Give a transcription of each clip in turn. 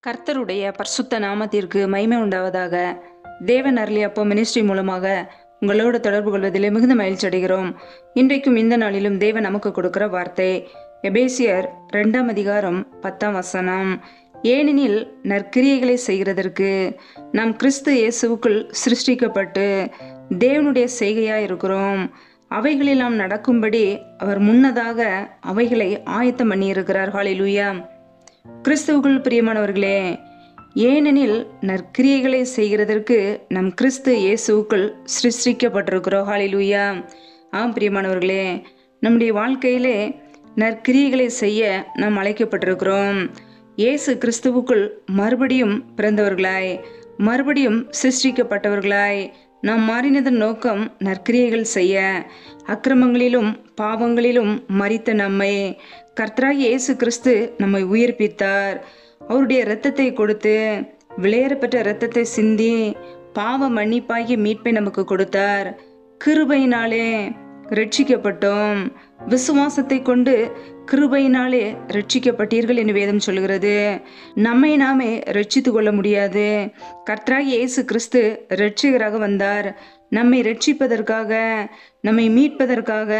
கர்த்தருடைய பரிசுத்த நாமத்திற்கு மகிமை உண்டாவதாக தேவன் அருளி அப்போ மினிஸ்ட்ரி மூலமாக உங்களோடு தொடர்பு கொள்வதிலே மிகுந்த மகிழ்ச்சி அடைகிறோம் இன்றைக்கும் இந்த நாளிலும் தேவன் நமக்கு கொடுக்கிற வார்த்தை எபேசியர் ரெண்டாம் அதிகாரம் பத்தாம் வசனம் ஏனெனில் நற்கிரியைகளை செய்கிறதற்கு நாம் கிறிஸ்து இயேசுவுக்குள் சிருஷ்டிக்கப்பட்டு தேவனுடைய செய்கையாய் இருக்கிறோம் அவைகளில் நாம் நடக்கும்படி அவர் முன்னதாக அவைகளை ஆயத்தம் பண்ணியிருக்கிறார் ஹalleluya கிறிஸ்துவுக்குள் பிரியமானவர்களே ஏனெனில் நற்கிரியைகளை செய்கிறதற்கு நம் கிறிஸ்து இயேசுவுக்குள் சிருஷ்டிக்கப்பட்டிருக்கிறோம் ஹalleluya ஆம் பிரியமானவர்களே நம்முடைய வாழ்க்கையிலே நற்கிரியைகளை செய்ய நாம் அழைக்கப்பட்டிருக்கிறோம் இயேசு கிறிஸ்துவுக்குள் மறுபடியும் பிறந்தவர்களாய் மறுபடியும் சிருஷ்டிக்கப்பட்டவர்களாய் நாம் மாறினதன் நோக்கம் நற்கிரியைகள் செய்ய அக்கிரமங்களிலும் பாவங்களிலும் மறித்த நம்மை கர்த்தராகி இயேசு கிறிஸ்து நம்மை உயிர்ப்பித்தார் அவருடைய இரத்தத்தை கொடுத்து விளையாடப்பட்ட இரத்தத்தை சிந்தி பாவ மன்னிப்பாகிய மீட்பை நமக்கு கொடுத்தார் கிருபையினாலே ரட்சிக்கப்பட்டோம் விசுவாசத்தை கொண்டு கிருபையினாலே ரட்சிக்கப்பட்டீர்கள் என்று வேதம் சொல்கிறது நம்மை நாமே ரட்சித்து கொள்ள முடியாது கர்த்தராகி இயேசு கிறிஸ்து ரட்சிகராக வந்தார் நம்மை ரட்சிப்பதற்காக நம்மை மீட்பதற்காக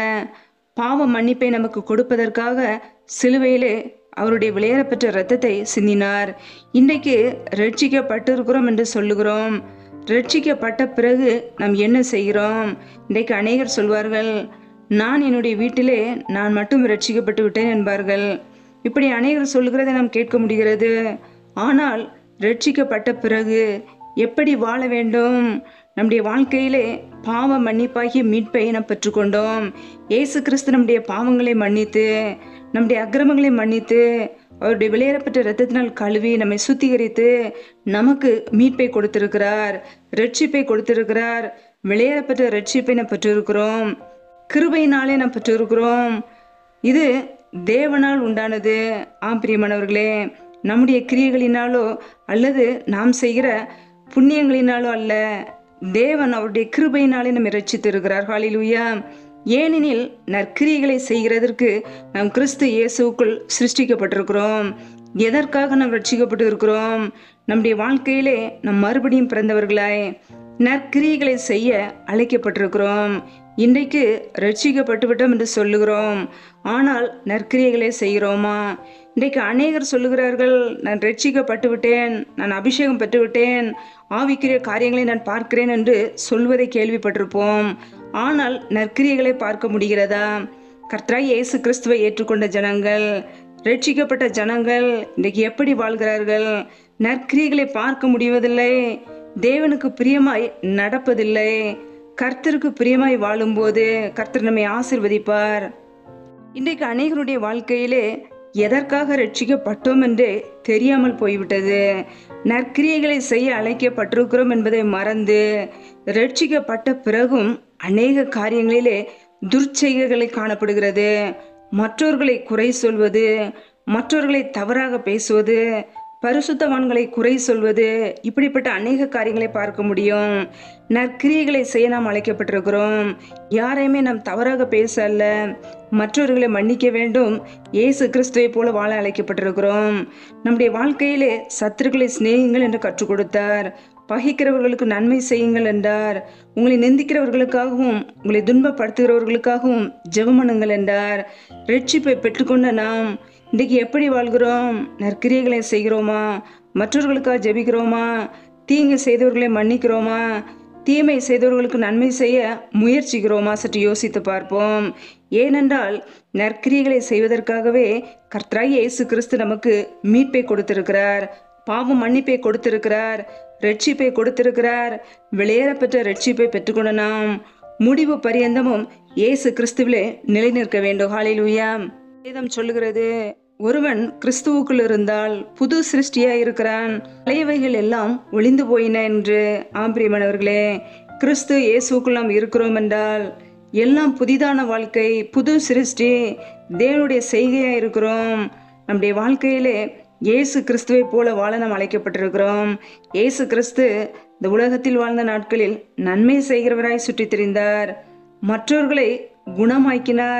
பாவ மன்னிப்பை நமக்கு கொடுப்பதற்காக சிலுவையிலே அவருடைய விளையாடப்பெற்ற இரத்தத்தை சிந்தினார் இன்றைக்கு ரட்சிக்கப்பட்டிருக்கிறோம் என்று சொல்லுகிறோம் ரட்சிக்கப்பட்ட பிறகு நாம் என்ன செய்கிறோம் இன்றைக்கு அநேகர் சொல்வார்கள் நான் என்னுடைய வீட்டிலே நான் மட்டும் ரட்சிக்கப்பட்டு விட்டேன் என்பார்கள் இப்படி அநேகர் சொல்கிறதை நாம் கேட்க முடிகிறது ஆனால் ரட்சிக்கப்பட்ட பிறகு எப்படி வாழ வேண்டும் நம்முடைய வாழ்க்கையிலே பாவ மன்னிப்பாகிய மீட்பை நாம் பெற்றுக்கொண்டோம் இயேசு கிறிஸ்து நம்முடைய பாவங்களை மன்னித்து நம்முடைய அக்கிரமங்களை மன்னித்து அவருடைய விளையாடப்பட்ட இரத்தத்தினால் கழுவி நம்மை சுத்திகரித்து நமக்கு மீட்பை கொடுத்திருக்கிறார் ரட்சிப்பை கொடுத்திருக்கிறார் விளையாடப்பட்ட ரட்சிப்பை நாம் பெற்றிருக்கிறோம் கிருபையினாலே நாம் பெற்றிருக்கிறோம் இது தேவனால் உண்டானது ஆம் பிரியமானவர்களே நம்முடைய கிரியைகளினாலோ அல்லது நாம் செய்கிற புண்ணியங்களினாலோ அல்ல தேவன் அவருடைய கிருபையினாலே நம்மை ரட்சித்திருக்கிறார் ஹalleluya ஏனெனில் நற்கிரியைகளை செய்கிறதற்கு நாம் கிறிஸ்து இயேசுவுக்குள் சிருஷ்டிக்கப்பட்டிருக்கிறோம் எதற்காக நாம் ரட்சிக்கப்பட்டு இருக்கிறோம் நம்முடைய வாழ்க்கையிலே நம் மறுபடியும் பிறந்தவர்களாய் நற்கிரியைகளை செய்ய அழைக்கப்பட்டிருக்கிறோம் இன்றைக்கு ரட்சிக்கப்பட்டு விட்டோம் என்று சொல்லுகிறோம் ஆனால் நற்கிரியைகளை செய்கிறோமா இன்றைக்கு அநேகர் சொல்லுகிறார்கள் நான் ரட்சிக்கப்பட்டு விட்டேன் நான் அபிஷேகம் பெற்று விட்டேன் ஆவிக்குரிய காரியங்களை நான் பார்க்கிறேன் என்று சொல்வதை கேள்விப்பட்டிருப்போம் ஆனால் நற்கிரியைகளை பார்க்க முடிகிறதா கர்த்தராய் இயேசு கிறிஸ்துவை ஏற்றுக்கொண்ட ஜனங்கள் ரட்சிக்கப்பட்ட ஜனங்கள் இன்றைக்கு எப்படி வாழ்கிறார்கள் நற்கிரியைகளை பார்க்க முடிவதில்லை தேவனுக்கு பிரியமாய் நடப்பதில்லை கர்த்தருக்கு பிரியமாய் வாழும்போது கர்த்தர் நம்மை ஆசிர்வதிப்பார் இன்றைக்கு அநேகருடைய வாழ்க்கையிலே எதற்காக ரட்சிக்கப்பட்டோம் என்றே தெரியாமல் போய்விட்டது நற்கிரியைகளை செய்ய அழைக்கப்பட்டிருக்கிறோம் என்பதை மறந்து ரட்சிக்கப்பட்ட பிறகும் அநேக காரியங்களிலே துர்ச்செய்கைகளை காணப்படுகிறது மற்றவர்களை குறை சொல்வது மற்றவர்களை தவறாக பேசுவது பரிசுத்தவான்களை குறை சொல்வது இப்படிப்பட்ட அநேக காரியங்களை பார்க்க முடியும் நற்கிரியைகளை செய்ய நாம் அழைக்கப்பட்டிருக்கிறோம் யாரையுமே நாம் தவறாக பேச அல்ல மற்றவர்களை மன்னிக்க வேண்டும் இயேசு கிறிஸ்துவை போல வாழ அழைக்கப்பட்டிருக்கிறோம் நம்முடைய வாழ்க்கையிலே சத்துருக்களை சிநேகிங்கள் என்று கற்றுக் கொடுத்தார் பகைக்கிறவர்களுக்கு நன்மை செய்யுங்கள் என்றார் உங்களை நிந்திக்கிறவர்களுக்காகவும் உங்களை துன்பப்படுத்துகிறவர்களுக்காகவும் ஜெபமனுங்கள் என்றார் ரட்சிப்பை பெற்றுக்கொண்ட நாம் இன்றைக்கு எப்படி வாழ்கிறோம் நற்கிரியைகளை செய்கிறோமா மற்றவர்களுக்காக ஜெபிக்கிறோமா தீங்கு செய்தவர்களை மன்னிக்கிறோமா தீமை செய்தவர்களுக்கு நன்மை செய்ய முயற்சிக்கிறோமா சற்று யோசித்து பார்ப்போம் ஏனென்றால் நற்கிரியைகளை செய்வதற்காகவே கர்த்தராய் இயேசு கிறிஸ்து நமக்கு மீட்பை கொடுத்திருக்கிறார் பாவம் மன்னிப்பை கொடுத்திருக்கிறார் ரட்சிப்பை கொடுத்திருக்கிறார் விளையாடப்பெற்ற ரட்சிப்பை பெற்றுக்கொண்ட நாம் முடிவு பரியந்தமும் இயேசு கிறிஸ்துவிலே நிலைநிற்க வேண்டும் ஹalleluya வேதம் சொல்லுகிறது ஒருவன் கிறிஸ்துவுக்குள் இருந்தால் புது சிருஷ்டியா இருக்கிறான் பழையவைகள் எல்லாம் ஒளிந்து போயின என்று ஆம்பிரியமானவர்களே கிறிஸ்து இயேசுக்குள் நாம் இருக்கிறோம் என்றால் எல்லாம் புதிதான வாழ்க்கை புது சிருஷ்டி தேவனுடைய செய்கையா இருக்கிறோம் நம்முடைய வாழ்க்கையிலே இயேசு கிறிஸ்துவை போல வாழ நாம் அழைக்கப்பட்டிருக்கிறோம் இயேசு கிறிஸ்து இந்த உலகத்தில் வாழ்ந்த நாட்களில் நன்மை செய்கிறவராய் சுற்றித் திரிந்தார் மற்றவர்களை குணமாக்கினார்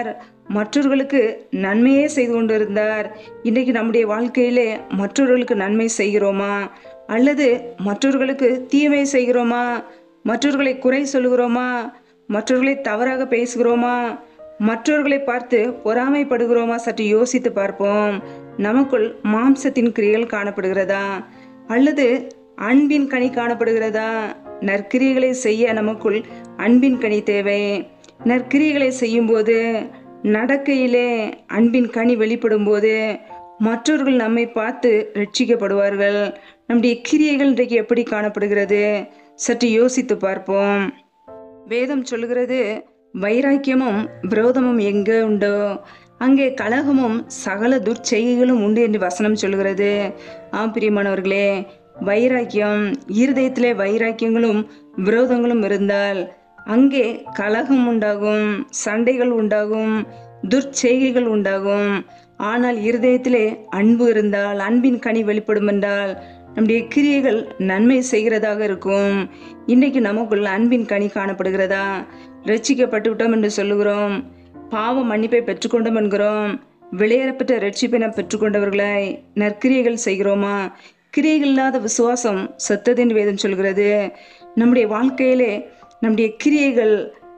மற்றவர்களுக்கு நன்மையே செய்து கொண்டிருந்தார் இன்றைக்கு நம்முடைய வாழ்க்கையிலே மற்றவர்களுக்கு நன்மை செய்கிறோமா அல்லது மற்றவர்களுக்கு தீமை செய்கிறோமா மற்றவர்களை குறை சொல்கிறோமா மற்றவர்களை தவறாக பேசுகிறோமா மற்றவர்களை பார்த்து பொறாமைப்படுகிறோமா சற்று யோசித்து பார்ப்போம் நமக்குள் மாம்சத்தின் கிரியைகள் காணப்படுகிறதா அல்லது அன்பின் கனி காணப்படுகிறதா நற்கிரியைகளை செய்ய நமக்குள் அன்பின் கனி தேவை நற்கிரியைகளை செய்யும்போது நடக்கையிலே அன்பின் கனி வெளிப்படும் போது மற்றவர்கள் நம்மை பார்த்து ரட்சிக்கப்படுவார்கள் நம்முடைய கிரியைகள் இன்றைக்கு எப்படி காணப்படுகிறது சற்று யோசித்து பார்ப்போம் வேதம் சொல்லுகிறது வைராக்கியமும் விரோதமும் எங்கே உண்டோ அங்கே கலகமும் சகல துர்ச்செய்கைகளும் உண்டு என்று வசனம் சொல்லுகிறது ஆம் பிரியமானவர்களே வைராக்கியம் இருதயத்திலே வைராக்கியங்களும் விரோதங்களும் இருந்தால் அங்கே கலகம் உண்டாகும் சண்டைகள் உண்டாகும் துர்ச்செய்கைகள் உண்டாகும் ஆனால் இருதயத்திலே அன்பு இருந்தால் அன்பின் கனி வெளிப்படும் என்றால் நம்முடைய கிரியைகள் நன்மை செய்கிறதாக இருக்கும் இன்றைக்கு நமக்குள்ள அன்பின் கனி காணப்படுகிறதா ரட்சிக்கப்பட்டு விட்டோம் என்று சொல்லுகிறோம் பாவ மன்னிப்பை பெற்றுக்கொண்டோம் என்கிறோம் விளையாடப்பட்ட ரட்சிப்பை நாம் பெற்றுக்கொண்டவர்களாய் நற்கிரியைகள் செய்கிறோமா கிரியைகள் இல்லாத விசுவாசம் செத்தது என்று வேதம் சொல்கிறது நம்முடைய வாழ்க்கையிலே நம்முடைய கிரியைகள்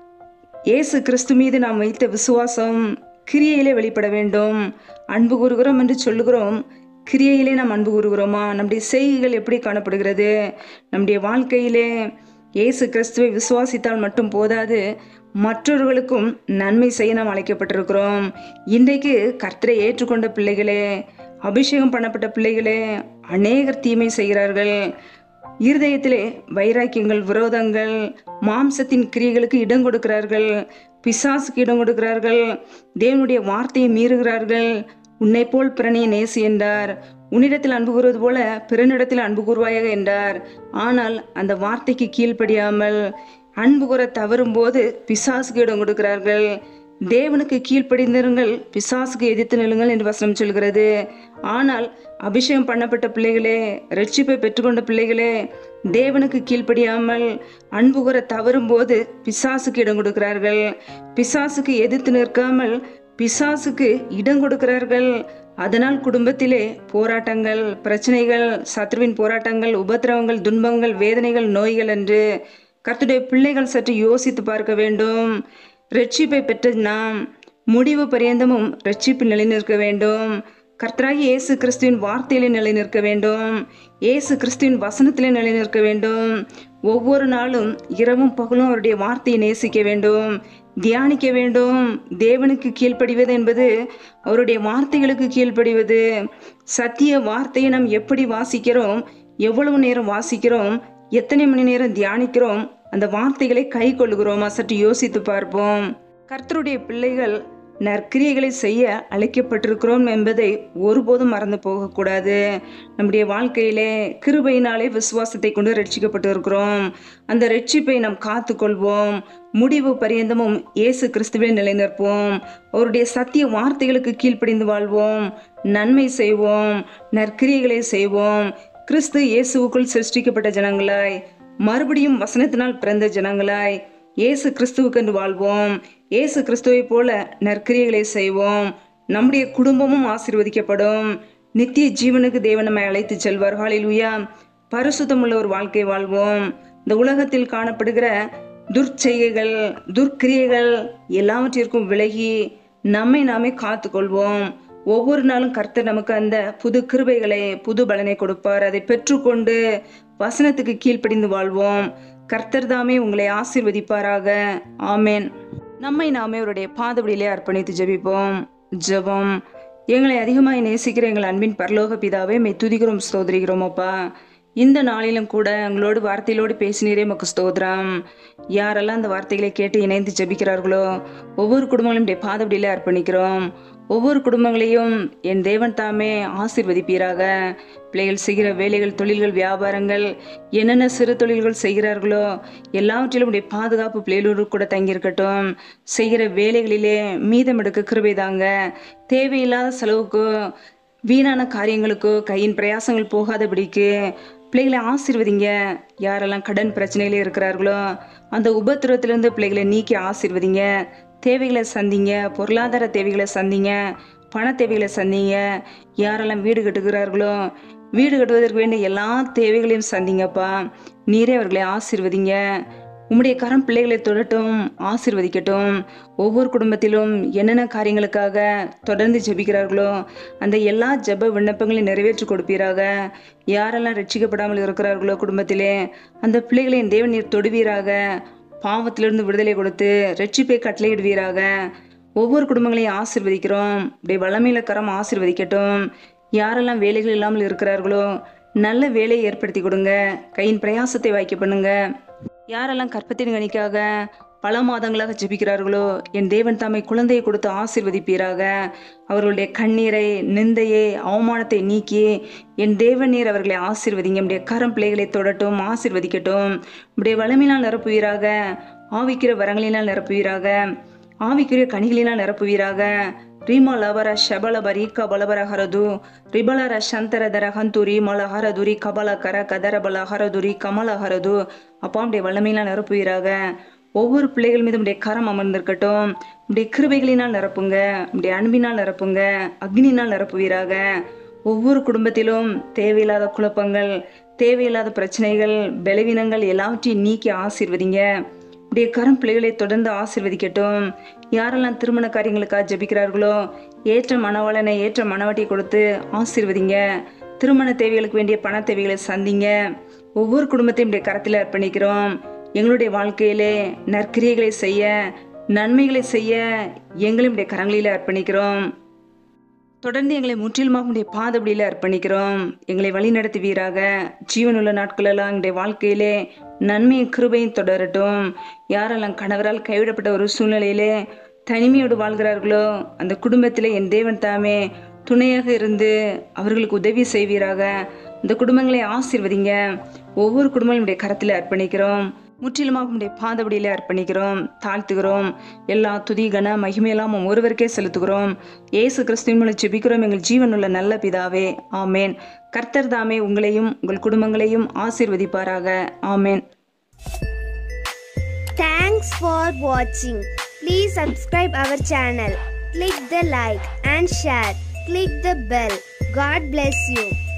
இயேசு கிறிஸ்து மீது நாம் வைத்த விசுவாசம் கிரியையிலே வெளிப்பட வேண்டும் அன்பு கூறுகிறோம் என்று சொல்லுகிறோம் கிரியையிலே நாம் அன்பு கூறுகிறோமா நம்முடைய செய்கைகள் எப்படி காணப்படுகிறது நம்முடைய வாழ்க்கையிலே இயேசு கிறிஸ்துவை விசுவாசித்தால் மட்டும் போதாது மற்றவர்களுக்கும் நன்மை செய்ய நாம் அழைக்கப்பட்டிருக்கிறோம் இன்றைக்கு கர்த்தரை ஏற்றுக்கொண்ட பிள்ளைகளே அபிஷேகம் பண்ணப்பட்ட பிள்ளைகளே அநேகர் தீமை செய்கிறார்கள் இருதயத்திலே வைராக்கியங்கள் விரோதங்கள் மாம்சத்தின் கிரியைகளுக்கு இடம் கொடுக்கிறார்கள் பிசாசுக்கு இடம் கொடுக்கிறார்கள் தேவனுடைய வார்த்தையை மீறுகிறார்கள் உன்னை போல் பிறனையை நேசி என்றார் உன்னிடத்தில் அன்பு கூறுவது போல பிறனிடத்தில் அன்பு கூறுவாயாக என்றார் ஆனால் அந்த வார்த்தைக்கு கீழ்ப்படியாமல் அன்பு கூற தவறும் போது பிசாசுக்கு இடம் கொடுக்கிறார்கள் தேவனுக்கு கீழ்ப்படிந்திருங்கள் பிசாசுக்கு எதிர்த்து நில்லுங்கள் என்று வசனம் சொல்கிறது ஆனால் அபிஷேகம் பண்ணப்பட்ட பிள்ளைகளே ரட்சிப்பை பெற்றுக்கொண்ட பிள்ளைகளே தேவனுக்கு கீழ்ப்படியாமல் அன்பு கூற தவறும் போது பிசாசுக்கு இடம் கொடுக்கிறார்கள் பிசாசுக்கு எதிர்த்து நிற்காமல் பிசாசுக்கு இடம் கொடுக்கிறார்கள் அதனால் குடும்பத்திலே போராட்டங்கள் பிரச்சனைகள் சத்ருவின் போராட்டங்கள் உபத்திரவங்கள் துன்பங்கள் வேதனைகள் நோய்கள் என்று கர்த்தருடைய பிள்ளைகள் சற்று யோசித்து பார்க்க வேண்டும் ரட்சிப்பை பெற்ற நாம் முடிவு பரியந்தமும் ரட்சிப்பில் நிலைநிற்க வேண்டும் கர்த்தராகி இயேசு கிறிஸ்துவின் வார்த்தையிலே நிலைநிற்க வேண்டும் இயேசு கிறிஸ்துவின் வசனத்திலே நிலைநிற்க வேண்டும் ஒவ்வொரு நாளும் இரவும் பகலும் அவருடைய வார்த்தையை நேசிக்க வேண்டும் தியானிக்க வேண்டும் தேவனுக்கு கீழ்ப்படிவது என்பது அவருடைய வார்த்தைகளுக்கு கீழ்ப்படிவது சத்திய வார்த்தையை நாம் எப்படி வாசிக்கிறோம் எவ்வளவு நேரம் வாசிக்கிறோம் எத்தனை மணி நேரம் தியானிக்கிறோம் அந்த வார்த்தைகளை கை கொள்ளுகிறோமா சற்று யோசித்து பார்ப்போம் கர்த்தருடைய பிள்ளைகள் நற்கிரியைகளை செய்ய அழைக்கப்பட்டிருக்கிறோம் என்பதை ஒருபோதும் மறந்து போகக்கூடாது நம்முடைய வாழ்க்கையிலே கிருபையினாலே விசுவாசத்தை கொண்டு ரட்சிக்கப்பட்டு இருக்கிறோம் அந்த ரட்சிப்பை நாம் காத்து கொள்வோம் முடிவு பரியந்தமும் இயேசு கிறிஸ்துவே நிலைநிற்போம் அவருடைய சத்திய வார்த்தைகளுக்கு கீழ்ப்படிந்து வாழ்வோம் நன்மை செய்வோம் நற்கிரியைகளை செய்வோம் கிறிஸ்து இயேசுவுக்குள் சிருஷ்டிக்கப்பட்ட ஜனங்களாய் மறுபடியும் வசனத்தினால் பிறந்த ஜனங்களாய் இயேசு கிறிஸ்துவுக்கென்று வாழ்வோம் இயேசு கிறிஸ்துவை போல நற்கிரியைகளை செய்வோம் நம்முடைய குடும்பமும் ஆசீர்வதிக்கப்படும் நித்திய ஜீவனுக்கு தேவன் நம்மை அழைத்து செல்வார் ஹalleluya பரிசுத்தமுள்ள ஒரு வாழ்க்கை வாழ்வோம் இந்த உலகத்தில் காணப்படுகிற துர்ச்செய்கைகள் துர்க்கிரியைகள் எல்லாவற்றிற்கும் விலகி நம்மை நாமே காத்துக்கொள்வோம் ஒவ்வொரு நாளும் கர்த்தர் நமக்கு அந்த புது கிருபைகளை புது பலனை கொடுப்பார் அதை பெற்றுக்கொண்டு வசனத்துக்கு கீழ்ப்படிந்து வாழ்வோம் கர்த்தர் தாமே உங்களை ஆசீர்வதிப்பாராக ஆமேன் நம்மை நாமே அவருடைய பாதபடியிலே அர்ப்பணித்து ஜெபிப்போம் ஜெபம் எங்களை அதிகமாய் நேசிக்கிற எங்கள் அன்பின் பரலோக பிதாவே மெய் துதிக்கிறோம் ஸ்தோதரிக்கிறோம் அப்பா இந்த நாளிலும் கூட எங்களோடு வார்த்தையிலோடு பேசினீரே மக்கு ஸ்தோத்திரம் யாரெல்லாம் அந்த வார்த்தைகளை கேட்டு இணைந்து ஜெபிக்கிறார்களோ ஒவ்வொரு குடும்பங்களும் இப்படி பாதபடியிலே அர்ப்பணிக்கிறோம் ஒவ்வொரு குடும்பங்களையும் என் தேவன் தாமே ஆசீர்வதிப்பீராக பிள்ளைகள் செய்கிற வேலைகள் தொழில்கள் வியாபாரங்கள் என்னென்ன சிறு தொழில்கள் செய்கிறார்களோ எல்லாவற்றிலும் உடைய பாதுகாப்பு பிள்ளைகளோடு கூட தங்கியிருக்கட்டும் செய்கிற வேலைகளிலே மீதம் எடுக்க கிருபை தாங்க தேவையில்லாத செலவுக்கோ வீணான காரியங்களுக்கோ கையின் பிரயாசங்கள் போகாதபடிக்கு பிள்ளைகளை ஆசீர்வதிங்க யாரெல்லாம் கடன் பிரச்சனையில இருக்கிறார்களோ அந்த உபத்திரவத்திலிருந்து பிள்ளைகளை நீக்கி ஆசீர்வதிங்க தேவைகளை சந்திங்க பொருளாதார தேவைகளை சந்திங்க பண தேவைகளை சந்திங்க யாரெல்லாம் வீடு கட்டுகிறார்களோ வீடு கட்டுவதற்கு வேண்டிய எல்லா தேவைகளையும் சந்திங்கப்பா நீரே அவர்களை ஆசீர்வதிங்க உம்முடைய கரம் பிள்ளைகளை தொடட்டும் ஆசீர்வதிக்கட்டும் ஒவ்வொரு குடும்பத்திலும் என்னென்ன காரியங்களுக்காக தொடர்ந்து ஜெபிக்கிறார்களோ அந்த எல்லா ஜெப விண்ணப்பங்களையும் நிறைவேற்றி கொடுப்பீராக யாரெல்லாம் ரட்சிக்கப்படாமல் இருக்கிறார்களோ குடும்பத்திலே அந்த பிள்ளைகளை என் தேவன் நீர் தொடுவீராக பாவத்திலிருந்து விடுதலை கொடுத்து ரட்சிப்பை கட்டளையிடுவீராக ஒவ்வொரு குடும்பங்களையும் ஆசீர்வதிக்கிறோம் இப்படி வளமையில கரம் ஆசீர்வதிக்கட்டும் யாரெல்லாம் வேலைகள் இல்லாமல் இருக்கிறார்களோ நல்ல வேலையை ஏற்படுத்தி கொடுங்க கையின் பிரயாசத்தை வாய்க்க பண்ணுங்க யாரெல்லாம் கற்பத்தின் கணிக்காக பல மாதங்களாக ஜெபிக்கிறார்களோ என் தேவன் தாமை குழந்தையை கொடுத்து ஆசீர்வதிப்பீராக அவர்களுடைய கண்ணீரை நிந்தையை அவமானத்தை நீக்கி என் தேவன் நீர் அவர்களை ஆசீர்வதிங்க நம்முடைய கரம் பிள்ளைகளை தொடட்டும் ஆசீர்வதிக்கட்டும் நம்முடைய வளமையினால் நிரப்புவீராக ஆவிக்கிற வரங்களினால் நிரப்புவீராக ஆவிக்குரிய கனிகளினால் நிரப்புவீராக ரீமா ಲವರ ಶಬಲ ಬರಿ ಕಬಲಬರ ಹರದು ರಿಬಲರ ಶಂತರದರ ಹಂತುರಿ ಮಲ ಹರದುರಿ ಕಬಲ ಕರ ಕದರ ಬಲ ಹರದುರಿ கமல ஹரது அப்பாவுடைய வல்லமையினால் நிரப்புவீராக ஒவ்வொரு பிள்ளைகள் மீது உடைய கரம் அமர்ந்திருக்கட்டும் உடைய கிருபைகளினால் நிரப்புங்க உடைய அன்பினால் நிரப்புங்க அக்னினால் நிரப்புவீராக ஒவ்வொரு குடும்பத்திலும் தேவையில்லாத குழப்பங்கள் தேவையில்லாத பிரச்சனைகள் பலவீனங்கள் எல்லாவற்றையும் நீக்கி ஆசீர்வதிங்க உடைய கரம் பிள்ளைகளை தொடர்ந்து ஆசீர்வதிக்கட்டும் யாரெல்லாம் திருமண காரியங்களுக்காக ஜெபிக்கிறார்களோ ஏற்ற மனவளனை ஏற்ற மனவாட்டியை கொடுத்து ஆசீர்வதிங்க திருமண தேவைகளுக்கு வேண்டிய பண தேவைகளை சந்திங்க ஒவ்வொரு குடும்பத்தையும் உடைய கரத்தில் அர்ப்பணிக்கிறோம் எங்களுடைய வாழ்க்கையிலே நற்கிரியைகளை செய்ய நன்மைகளை செய்ய எங்களையும் உடைய கரங்களில் அர்ப்பணிக்கிறோம் தொடர்ந்து எங்களை முற்றிலுமாக உடைய பாதபடியில் அர்ப்பணிக்கிறோம் எங்களை வழிநடத்துவீராக ஜீவனுள்ள நாட்களெல்லாம் எங்களுடைய வாழ்க்கையிலே நன்மையும் கிருபையும் தொடரட்டும் யாரெல்லாம் கணவரால் கைவிடப்பட்ட ஒரு சூழ்நிலையிலே தனிமையோடு வாழ்கிறார்களோ அந்த குடும்பத்திலே என் தேவன் தாமே துணையாக இருந்து அவர்களுக்கு உதவி செய்வீராக இந்த குடும்பங்களை ஆசீர்வதிங்க ஒவ்வொரு குடும்பங்களுடைய கரத்தில் அர்ப்பணிக்கிறோம் முற்றிலுமாக உடைய பாதபடியில அர்ப்பணிக்கிறோம் தாழ்த்துகிறோம் எல்லா துதி கன மகிமையெல்லாம் உம் ஒருவருக்கே செலுத்துகிறோம் இயேசு கிறிஸ்துவின் மூலம் ஜெபிக்கிறோம் எங்கள் ஜீவனுள்ள நல்ல பிதாவே ஆமேன் கர்த்தர் தாமே உங்களையும் உங்கள் குடும்பங்களையும் ஆசீர்வதிப்பாராக ஆமேன் Thanks for watching. Please subscribe our channel. Click the like and share. Click the bell. God bless you.